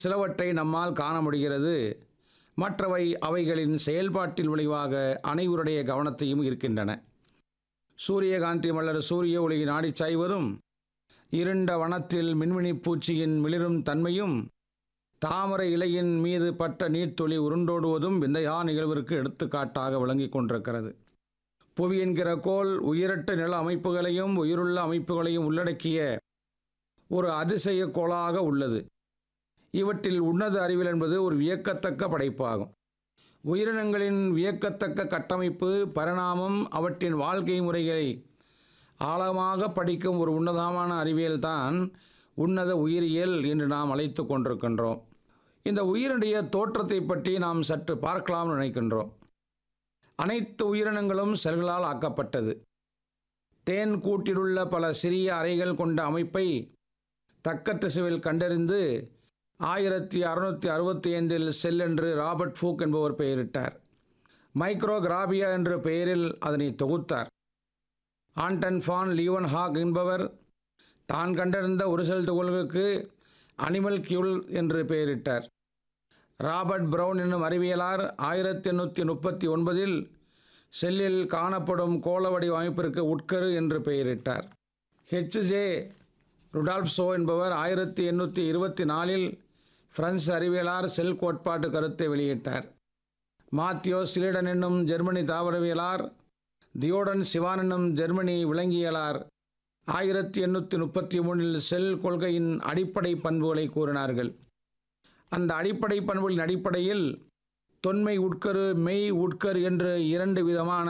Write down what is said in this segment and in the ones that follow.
சிலவற்றை நம்மால் காண முடிகிறது மற்றவை அவைகளின் செயல்பாட்டில் விளைவாக அனைவருடைய கவனத்தையும் இருக்கின்றன சூரியகாந்தி மலர் சூரிய ஒளி நாடிச் சாய்வதும் இருண்ட வனத்தில் மின்மினி பூச்சியின் மிளிரும் தன்மையும் தாமரை இலையின் மீது பட்ட நீர்த்துளி உருண்டோடுவதும் விந்தையா நிகழ்விற்கு எடுத்துக்காட்டாக விளங்கிக் கொண்டிருக்கிறது புவி என்கிற கோள் உயிரற்ற நில அமைப்புகளையும் உயிருள்ள அமைப்புகளையும் உள்ளடக்கிய ஒரு அதிசய கோளாக உள்ளது இவற்றில் உன்னத அறிவியல் என்பது ஒரு வியக்கத்தக்க படைப்பாகும் உயிரினங்களின் வியக்கத்தக்க கட்டமைப்பு பரிணாமம் அவற்றின் வாழ்க்கை முறைகளை ஆழமாக படிக்கும் ஒரு உன்னதமான அறிவியல்தான் உன்னத உயிரியல் என்று நாம் அழைத்து கொண்டிருக்கின்றோம் இந்த உயிரினுடைய தோற்றத்தை பற்றி நாம் சற்று பார்க்கலாம்னு நினைக்கின்றோம் அனைத்து உயிரினங்களும் செல்களால் ஆக்கப்பட்டது தேன் கூட்டிலுள்ள பல சிறிய அறைகள் கொண்ட அமைப்பை தக்க திசுவில் கண்டறிந்து ஆயிரத்தி அறுநூற்றி அறுபத்தி ஐந்தில் செல் என்று ராபர்ட் ஃபூக் என்பவர் பெயரிட்டார் மைக்ரோகிராபியா என்ற பெயரில் அதனை தொகுத்தார் ஆண்டன் ஃபான் லீவன் ஹாக் என்பவர் தான் கண்டறிந்த ஒரு செல் துகள்களுக்கு அனிமல் கியூல் என்று பெயரிட்டார் ராபர்ட் பிரவுன் என்னும் அறிவியலார் ஆயிரத்தி எண்ணூற்றி முப்பத்தி ஒன்பதில் செல்லில் காணப்படும் கோள வடிவ அமைப்பிற்கு உட்கரு என்று பெயரிட்டார் ஹெச்ஜே ருடால்ப்சோ என்பவர் ஆயிரத்தி எண்ணூற்றி இருபத்தி நாலில் பிரெஞ்சு அறிவியலார் செல் கோட்பாட்டு கருத்தை வெளியிட்டார் மாத்தியோ சிலிடன் என்னும் ஜெர்மனி தாவரவியலார் தியோடன் சிவான் என்னும் ஜெர்மனி விலங்கியலார் ஆயிரத்தி எண்ணூற்றி முப்பத்தி மூணில் செல் கொள்கையின் அடிப்படை பண்புகளை கூறினார்கள் அந்த அடிப்படை பண்புகளின் அடிப்படையில் தொன்மை உட்கரு மெய் உட்கரு என்று இரண்டு விதமான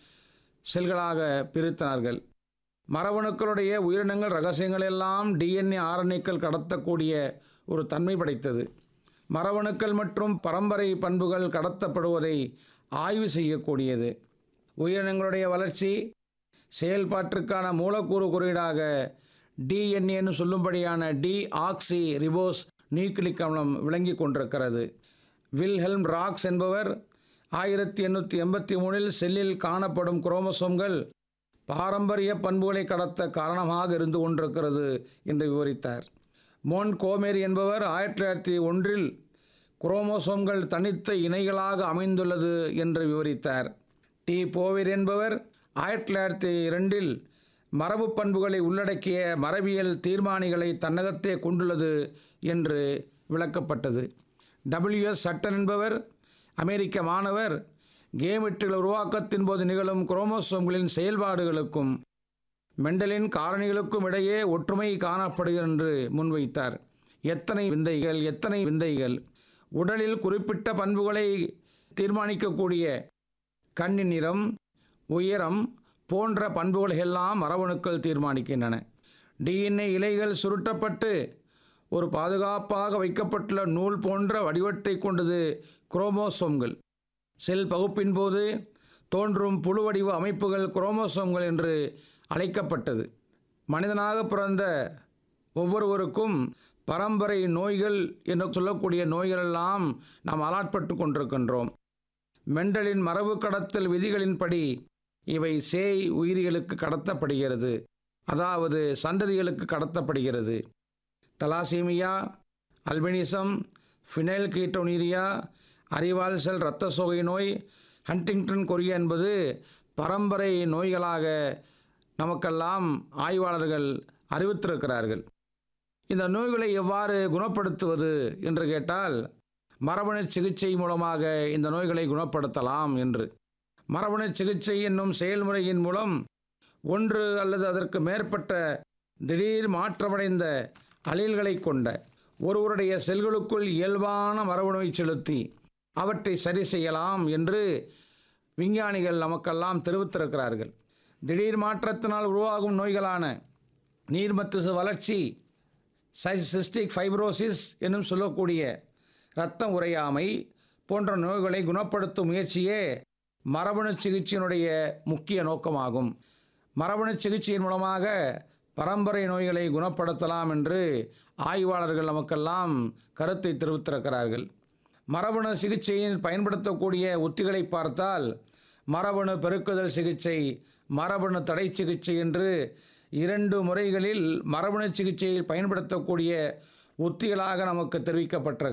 செல்களாக பிரித்தனார்கள் மரபணுக்களுடைய உயிரினங்கள் ரகசியங்கள் எல்லாம் டிஎன்ஏ ஆர்என்ஏக்கள் கடத்தக்கூடிய ஒரு தன்மை படைத்தது மரபணுக்கள் மற்றும் பரம்பரை பண்புகள் கடத்தப்படுவதை ஆய்வு செய்யக்கூடியது உயிரினங்களுடைய வளர்ச்சி செயல்பாட்டிற்கான மூலக்கூறு குறியீடாக டிஎன்ஏன்னு சொல்லும்படியான டி ஆக்சி ரிபோஸ் நியூக்ளிக் அமிலம் விளங்கி கொண்டிருக்கிறது வில்ஹெல்ம் ராக்ஸ் என்பவர் ஆயிரத்தி எண்ணூற்றி எண்பத்தி மூணில் செல்லில் காணப்படும் குரோமோசோம்கள் பாரம்பரிய பண்புகளை கடத்த காரணமாக இருந்து கொண்டிருக்கிறது என்று விவரித்தார் மோன் கோமேரி என்பவர் ஆயிரத்தி தொள்ளாயிரத்தி ஒன்றில் குரோமோசோம்கள் தனித்த இணைகளாக அமைந்துள்ளது என்று விவரித்தார் டி போவிர் என்பவர் ஆயிரத்தி தொள்ளாயிரத்தி இரண்டில் மரபு பண்புகளை உள்ளடக்கிய மரபியல் தீர்மானிகளை தன்னகத்தே கொண்டுள்ளது என்று விளக்கப்பட்டது டபிள்யூஎஸ் சட்டன் என்பவர் அமெரிக்க மாணவர் கேமெட்ரிகள் உருவாக்கத்தின் போது நிகழும் குரோமோசோம்களின் செயல்பாடுகளுக்கும் மெண்டலின் காரணிகளுக்கும் இடையே ஒற்றுமை காணப்படுகிறது என்று முன்வைத்தார் எத்தனை விந்தைகள் எத்தனை விந்தைகள் உடலில் குறிப்பிட்ட பண்புகளை தீர்மானிக்கக்கூடிய கண்ணின் நிறம் உயரம் போன்ற பண்புகளை எல்லாம் மரபணுக்கள் தீர்மானிக்கின்றன டிஎன்ஏ இலைகள் சுருட்டப்பட்டு ஒரு பாதுகாப்பாக வைக்கப்பட்டுள்ள நூல் போன்ற வடிவத்தை கொண்டது குரோமோசோம்கள் செல் பகுப்பின் போது தோன்றும் புழு வடிவ அமைப்புகள் குரோமோசோம்கள் என்று அழைக்கப்பட்டது மனிதனாக பிறந்த ஒவ்வொருவருக்கும் பரம்பரை நோய்கள் என்று சொல்லக்கூடிய நோய்களெல்லாம் நாம் அலாட்பட்டு கொண்டிருக்கின்றோம் மெண்டலின் மரபு கடத்தல் விதிகளின்படி இவை சேய் உயிரிகளுக்கு கடத்தப்படுகிறது அதாவது சந்ததிகளுக்கு கடத்தப்படுகிறது தலாசீமியா அல்பினிசம் ஃபினைல் கீட்டோனீரியா அறிவால் செல் இரத்த சோகை நோய் ஹண்டிங்டன் கொரியா என்பது பரம்பரை நோய்களாக நமக்கெல்லாம் ஆய்வாளர்கள் அறிவித்திருக்கிறார்கள் இந்த நோய்களை எவ்வாறு குணப்படுத்துவது என்று கேட்டால் மரபணு சிகிச்சை மூலமாக இந்த நோய்களை குணப்படுத்தலாம் என்று மரபணு சிகிச்சை என்னும் செயல்முறையின் மூலம் ஒன்று அல்லது அதற்கு மேற்பட்ட திடீர் மாற்றமடைந்த அலீல்களை கொண்ட ஒருவருடைய செல்களுக்குள் இயல்பான மரபணுவை செலுத்தி அவற்றை சரி செய்யலாம் என்று விஞ்ஞானிகள் நமக்கெல்லாம் தெரிவித்திருக்கிறார்கள் திடீர் மாற்றத்தினால் உருவாகும் நோய்களான நீர்மத்திசு வளர்ச்சி சிஸ்டிக் ஃபைப்ரோசிஸ் என்னும் சொல்லக்கூடிய இரத்தம் உறையாமை போன்ற நோய்களை குணப்படுத்தும் முயற்சியே மரபணு சிகிச்சையினுடைய முக்கிய நோக்கமாகும் மரபணு சிகிச்சையின் மூலமாக பரம்பரை நோய்களை குணப்படுத்தலாம் என்று ஆய்வாளர்கள் நமக்கெல்லாம் கருத்தை தெரிவித்திருக்கிறார்கள் மரபணு சிகிச்சையில் பயன்படுத்தக்கூடிய உத்திகளை பார்த்தால் மரபணு பெருக்குதல் சிகிச்சை மரபணு தடை சிகிச்சை என்று இரண்டு முறைகளில் மரபணு சிகிச்சையில் பயன்படுத்தக்கூடிய உத்திகளாக நமக்கு தெரிவிக்கப்பட்ட